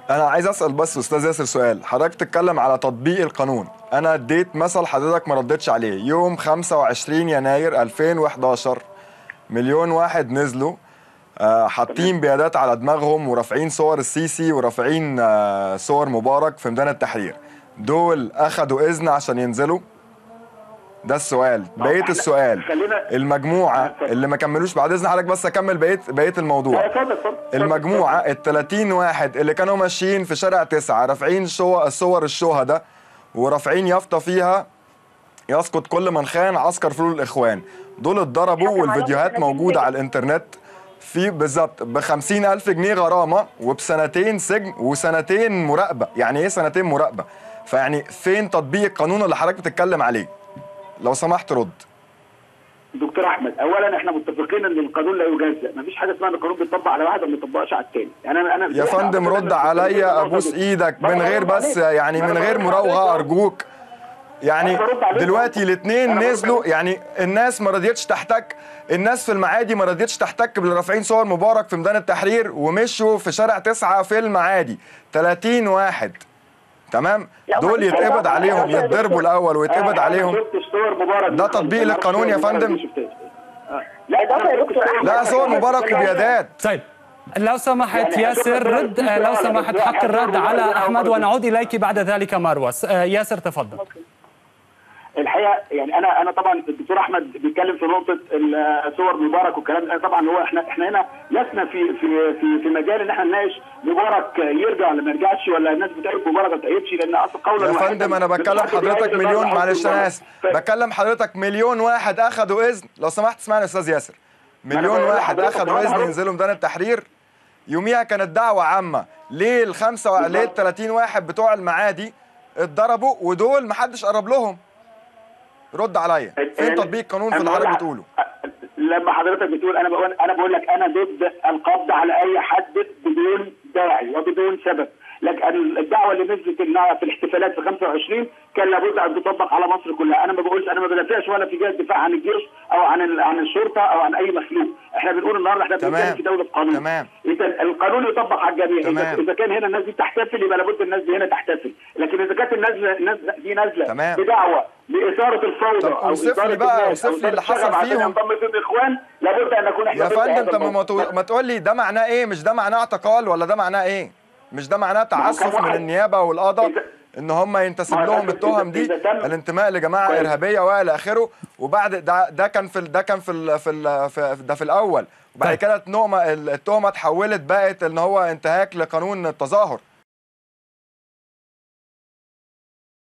انا عايز اسال بس استاذ ياسر سؤال حضرتك تتكلم على تطبيق القانون انا اديت مثل حضرتك ما ردتش عليه يوم 25 يناير 2011 مليون واحد نزلوا آه، حاطين بيادات على دماغهم ورافعين صور السيسي ورافعين آه، صور مبارك في ميدان التحرير دول اخدوا اذن عشان ينزلوا ده السؤال بقيه إحنا- السؤال خلينا- المجموعه اتفضل. اللي ما كملوش بعد اذن حضرتك بس اكمل بقيه بقيه الموضوع لا، اتفضل اتفضل اتفضل. المجموعة ال 30 واحد اللي كانوا ماشيين في شارع تسعة رافعين شو صور الشهداء ورافعين يافطة فيها يسقط كل من خان عسكر فلول الإخوان دول اتضربوا حكم عليهم والفيديوهات 30 موجودة سجن. على الإنترنت في بالظبط ب 50 ألف جنيه غرامة وبسنتين سجن وسنتين مراقبة يعني إيه سنتين مراقبة فيعني فين تطبيق القانون اللي حضرتك بتتكلم عليه لو سمحت رد دكتور احمد اولا احنا متفقين ان القانون لا يجزأ مفيش حاجه اسمها ان القانون بيطبق على واحد وما بيطبقش على التاني يعني انا انا يا إحنا فندم أعتقد رد إن عليا القانون ابوس بيطبق. ايدك ما من أنا غير برد بس عليك. يعني ما من أنا غير برد مراوغه عليك. ارجوك يعني أنا برد عليك. دلوقتي الاثنين أنا برد نزلوا عليك. يعني الناس ما رضيتش تحتك الناس في المعادي ما رضيتش تحتك باللي رافعين صور مبارك في ميدان التحرير ومشوا في شارع تسعة في المعادي 30 واحد تمام لا، دول ما- يتقبض لا، عليهم لا، يتضربوا الاول ويتقبض أنا- عليهم أنا شفت صور مبارك ده تطبيق أنا للقانون يا شفت صور فندم؟ مبارك دي شفتها. آه. لا ده أنا يا شفت دكتور صور أحمد. لا صور مبارك لا، لا. وبيادات طيب لو سمحت يعني ياسر أشوف رد الرد لو في سمحت سؤال. حق الرد على أنا احمد برضه- ونعود اليك بعد ذلك مروه س- آه، ياسر تفضل الحقيقه يعني انا انا طبعا الدكتور احمد بيتكلم في نقطه ال- صور مبارك والكلام ده طبعا هو احنا احنا هنا لسنا في في في في مجال ان احنا نناقش مبارك يرجع ولا ما يرجعش ولا الناس بتأيد مبارك ما بتأيدش لان اصل قولا يا واحدا فندم انا مفيش بكلم حد حضرتك بيأيد مليون النهارده معلش انا مبارك. اسف ف- بكلم حضرتك مليون واحد اخدوا اذن لو سمحت اسمعني يا استاذ ياسر مليون بقول واحد لحضرتك اخدوا أنا اذن هرد. ينزلوا ميدان التحرير يوميها كانت دعوه عامه ليه الخمسه و... ليه ال 30 واحد بتوع المعادي اتضربوا ودول محدش قرب لهم رد عليا فين تطبيق القانون في اللي أنا حضرتك بقول بتقوله لك- لما حضرتك بتقول انا بقول انا بقول لك انا ضد القبض على اي حد بدون داعي وبدون سبب لكن الدعوه اللي نزلت انها في الاحتفالات في 25 كان لابد ان تطبق على مصر كلها انا ما بقولش انا ما بدافعش ولا في جهه دفاع عن الجيش او عن ال- عن الشرطه او عن اي مخلوق احنا بنقول النهارده احنا تمام. بنتكلم في دوله قانون تمام. اذا القانون يطبق على الجميع تمام. اذا اذا كان هنا الناس دي تحتفل يبقى لابد الناس دي هنا تحتفل لكن اذا كانت النازله الناس دي نازله تمام. بدعوه لاثاره الفوضى طب او أوصف لي إثارة بقى، الناس أوصف أو لي اللي إثارة حصل الشغب عشان فيهم. ينضم فيهم الاخوان لابد ان نكون احنا يا ضد فندم هذا طب ما الموضوع. تو- ما تقول لي ده معناه ايه مش ده معناه اعتقال ولا ده معناه ايه مش ده معناه تعسف من واحد- النيابه والقضاء إذا- ان هم ينتسب ما هو لهم إذا- التهم دي إذا تم- الانتماء لجماعه كويس. ارهابيه والى اخره وبعد ده ده كان في ال- ده كان في ال في, ال في ده في الاول وبعد طيب. كده التهمه التهمه اتحولت بقت ان هو انتهاك لقانون التظاهر